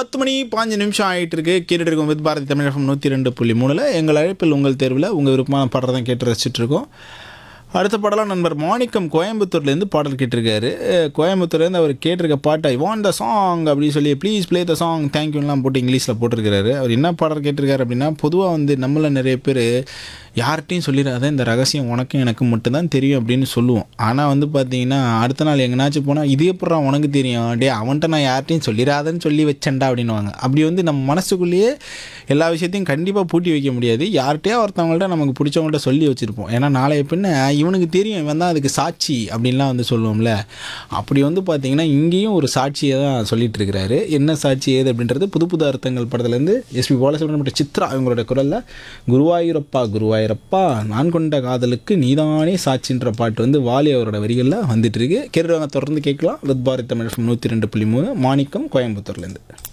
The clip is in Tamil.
பத்து மணி பாஞ்சு நிமிஷம் ஆகிட்டு இருக்கு கேட்டுட்டு இருக்கோம் வித் பாரதி தமிழகம் நூற்றி ரெண்டு புள்ளி மூணில் எங்கள் அழைப்பில் உங்கள் தேர்வில் உங்கள் விருப்பமான பாடல் தான் கேட்டு ரசிச்சுட்டு இருக்கோம் அடுத்த பாடலாம் நண்பர் மாணிக்கம் கோயம்புத்தூர்லேருந்து பாடல் கேட்டிருக்காரு அஹ் கோயம்புத்தூர்லேருந்து அவர் கேட்டிருக்க பாட்டை ஐ வாண்ட் த சாங் அப்படின்னு சொல்லி ப்ளீஸ் ப்ளே த சாங் தேங்க்யூலாம் போட்டு இங்கிலீஷில் போட்டிருக்காரு அவர் என்ன பாடல் கேட்டிருக்காரு அப்படின்னா பொதுவாக வந்து நம்மள நிறைய பேர் யார்கிட்டையும் சொல்லிடாத இந்த ரகசியம் உனக்கும் எனக்கும் மட்டும்தான் தெரியும் அப்படின்னு சொல்லுவோம் ஆனால் வந்து பார்த்தீங்கன்னா அடுத்த நாள் எங்கேனாச்சும் போனால் இது எப்படா உனக்கு தெரியும் டே அவன்கிட்ட நான் யார்கிட்டையும் சொல்லிடாதன்னு சொல்லி வச்சேன்டா அப்படின்னுவாங்க அப்படி வந்து நம்ம மனசுக்குள்ளேயே எல்லா விஷயத்தையும் கண்டிப்பாக பூட்டி வைக்க முடியாது யார்கிட்டயோ ஒருத்தவங்கள்ட்ட நமக்கு பிடிச்சவங்கள்ட்ட சொல்லி வச்சுருப்போம் ஏன்னா நாளைய பின்ன இவனுக்கு தெரியும் இவன் தான் அதுக்கு சாட்சி அப்படின்லாம் வந்து சொல்லுவோம்ல அப்படி வந்து பார்த்தீங்கன்னா இங்கேயும் ஒரு சாட்சியை தான் சொல்லிட்டு இருக்கிறாரு என்ன சாட்சி ஏது அப்படின்றது புது புது அர்த்தங்கள் படத்துலேருந்து எஸ்பி பாலசுப்ரமணியம் மற்றும் சித்ரா இவங்களோட குரலில் குருவாயூரப்பா குருவாயூரப்பா நான் கொண்ட காதலுக்கு நீதானே சாட்சின்ற பாட்டு வந்து வாலி அவரோட வரிகளில் வந்துட்டு இருக்கு கேட்டுவாங்க தொடர்ந்து கேட்கலாம் வித் பாரத் தமிழ் நூற்றி ரெண்டு புள்ளி மூணு மாணிக்கம் கோயம்புத்தூர்லேருந்து